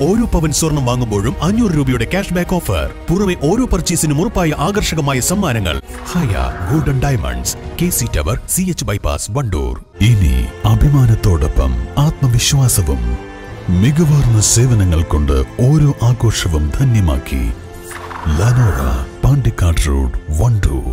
ഓരോ പവൻ സ്വർണം വാങ്ങുമ്പോഴും അഞ്ഞൂറ് രൂപയുടെ ക്യാഷ് ബാക്ക് ഓഫർ പുറമെ ഓരോ പർച്ചേസിനും ഉറപ്പായ ആകർഷകമായ സമ്മാനങ്ങൾ ഹയ golden diamonds K C tower C H bypass Wandoor ഇനി അഭിമാനത്തോടൊപ്പം ആത്മവിശ്വാസവും മികവാർന്ന സേവനങ്ങൾ കൊണ്ട് ഓരോ ആഘോഷവും ധന്യമാക്കി ലനോറ പാണ്ടിക്കാട് റോഡ് വണ്ടൂർ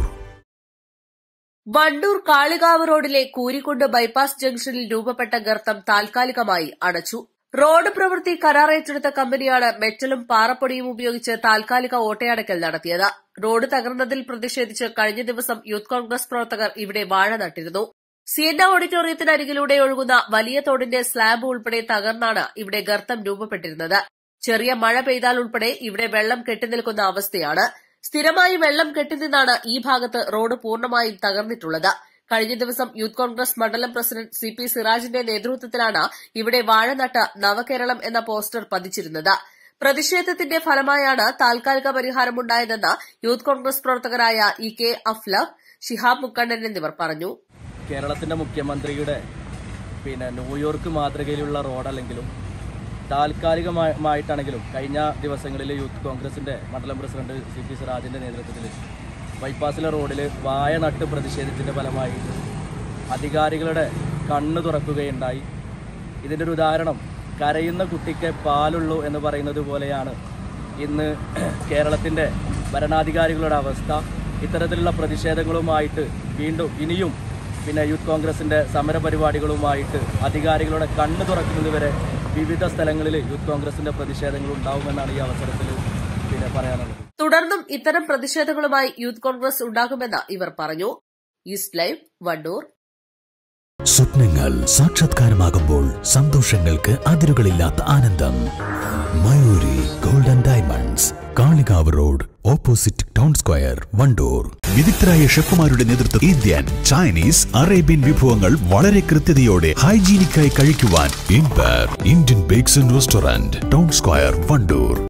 വണ്ടൂർ കാളികാവ് റോഡിലെ കൂരിക്കുണ്ട് ബൈപ്പാസ് ജംഗ്ഷനിൽ രൂപപ്പെട്ട ഗർത്തം താൽക്കാലികമായി അടച്ചു റോഡ് പ്രവൃത്തി കരാർ ഏറ്റെടുത്ത കമ്പനിയാണ് മെറ്റലും പാറപ്പൊടിയും ഉപയോഗിച്ച് താൽക്കാലിക ഓട്ടയടക്കൽ നടത്തിയത് റോഡ് തകർന്നതിൽ പ്രതിഷേധിച്ച് കഴിഞ്ഞ ദിവസം യൂത്ത് കോൺഗ്രസ് പ്രവർത്തകർ ഇവിടെ വാഴ നട്ടിരുന്നു സിയന്ന ഓഡിറ്റോറിയത്തിനരികിലൂടെ ഒഴുകുന്ന വലിയ തോടിന്റെ സ്ലാബ് ഉൾപ്പെടെ തകർന്നാണ് ഇവിടെ ഗർത്തം രൂപപ്പെട്ടിരുന്നത് ചെറിയ മഴ പെയ്താൽ ഉൾപ്പെടെ ഇവിടെ വെള്ളം കെട്ടിനിൽക്കുന്ന അവസ്ഥയാണ് സ്ഥിരമായി വെള്ളം കെട്ടിനിന്നാണ് ഈ ഭാഗത്ത് റോഡ് പൂർണ്ണമായും തകർന്നിട്ടുള്ളത് കഴിഞ്ഞ ദിവസം യൂത്ത് കോൺഗ്രസ് മണ്ഡലം പ്രസിഡന്റ് സി പി സിറാജിന്റെ നേതൃത്വത്തിലാണ് ഇവിടെ വാഴനട്ട് നവകേരളം എന്ന പോസ്റ്റർ പതിച്ചിരുന്നത് പ്രതിഷേധത്തിന്റെ ഫലമായാണ് താൽക്കാലിക പരിഹാരമുണ്ടായതെന്ന് യൂത്ത് കോൺഗ്രസ് പ്രവർത്തകരായ ഇ കെ അഫ്ലഹ് ഷിഹാബ് മുക്കണ്ണൻ എന്നിവർ പറഞ്ഞു കേരളത്തിന്റെ മുഖ്യമന്ത്രിയുടെ പിന്നെ ന്യൂയോർക്ക് മാതൃകയിലുള്ള റോഡല്ലെങ്കിലും താൽക്കാലികമായിട്ടാണെങ്കിലും കഴിഞ്ഞ ദിവസങ്ങളിൽ യൂത്ത് കോൺഗ്രസിന്റെ മണ്ഡലം പ്രസിഡന്റ് സി പി സിറാജിന്റെ നേതൃത്വത്തിൽ ബൈപ്പാസിലെ റോഡിൽ വായ നട്ട് പ്രതിഷേധത്തിന്റെ ഫലമായി അധികാരികളുടെ കണ്ണ് തുറക്കുകയുണ്ടായി ഇതിൻ്റെ ഒരു ഉദാഹരണം കരയുന്ന കുട്ടിക്ക് പാലുള്ളൂ എന്ന് പറയുന്നത് പോലെയാണ് ഇന്ന് കേരളത്തിൻ്റെ ഭരണാധികാരികളുടെ അവസ്ഥ ഇത്തരത്തിലുള്ള പ്രതിഷേധങ്ങളുമായിട്ട് വീണ്ടും ഇനിയും പിന്നെ യൂത്ത് കോൺഗ്രസിൻ്റെ സമരപരിപാടികളുമായിട്ട് അധികാരികളുടെ കണ്ണ് തുറക്കുന്നതുവരെ വിവിധ സ്ഥലങ്ങളിൽ യൂത്ത് കോൺഗ്രസിൻ്റെ പ്രതിഷേധങ്ങൾ ഉണ്ടാവുമെന്നാണ് ഈ അവസരത്തിൽ പിന്നെ പറയാനുള്ളത് തുടർന്നും ഇത്തരം പ്രതിഷേധങ്ങളുമായി യൂത്ത് കോൺഗ്രസ് ഉണ്ടാകുമെന്ന് ഇവർ പറഞ്ഞു ഈസ്റ്റ് ലൈവ് വണ്ടൂർ സ്വപ്നങ്ങൾ സാക്ഷാത്കാരമാകുമ്പോൾ സന്തോഷങ്ങൾക്ക് അതിരുകളില്ലാത്ത ആനന്ദം Mayuri golden diamonds Kalikavu road opposite town square Wandoor വിദഗ്ധരായ ഷെഫുമാരുടെ നേതൃത്വം ഇന്ത്യൻ ചൈനീസ് അറേബ്യൻ വിഭവങ്ങൾ വളരെ കൃത്യതയോടെ ഹൈജീനിക്കായി കഴിക്കുവാൻ ഇൻപർ Indian bakes and restaurant town square Wandoor